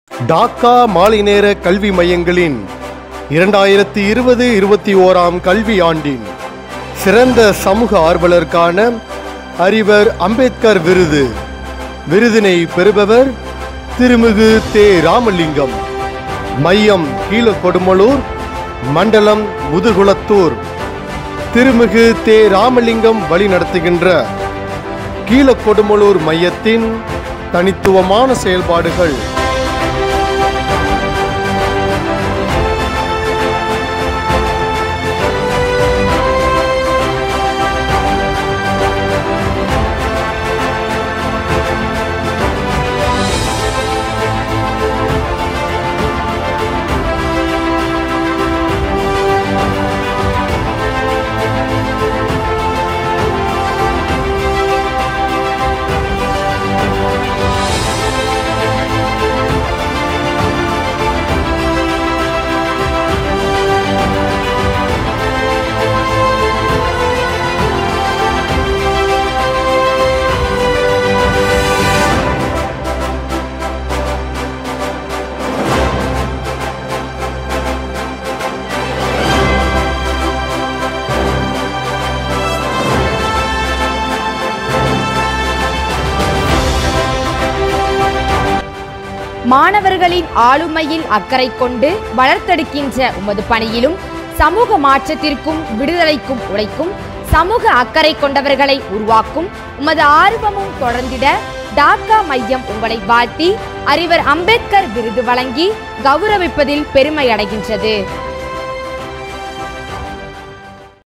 டாக்கா மாலை நேர கல்வி மையங்களின் இரண்டாயிரத்தி இருபது இருபத்தி ஓராம் கல்வி ஆண்டின் சிறந்த சமூக ஆர்வலருக்கான அறிவர் அம்பேத்கர் விருது விருதினை பெறுபவர் திருமிகு தே ராமலிங்கம் மையம் கீழக்கொடுமலூர் மண்டலம் முதுகுளத்தூர் திருமிகு தே ராமலிங்கம் வழி நடத்துகின்ற கீழக்கொடுமலூர் மையத்தின் தனித்துவமான செயல்பாடுகள் மாணவர்களின் ஆளுமையில் அக்கறை கொண்டு வளர்த்தெடுக்கின்ற உமது பணியிலும் சமூக மாற்றத்திற்கும் விடுதலைக்கும் உழைக்கும் சமூக அக்கறை கொண்டவர்களை உருவாக்கும் உமது ஆர்வமும் தொடர்ந்திட டாக்கா மையம் உங்களை வாழ்த்தி அறிவர் அம்பேத்கர் விருது வழங்கி கௌரவிப்பதில் பெருமை அடைகின்றது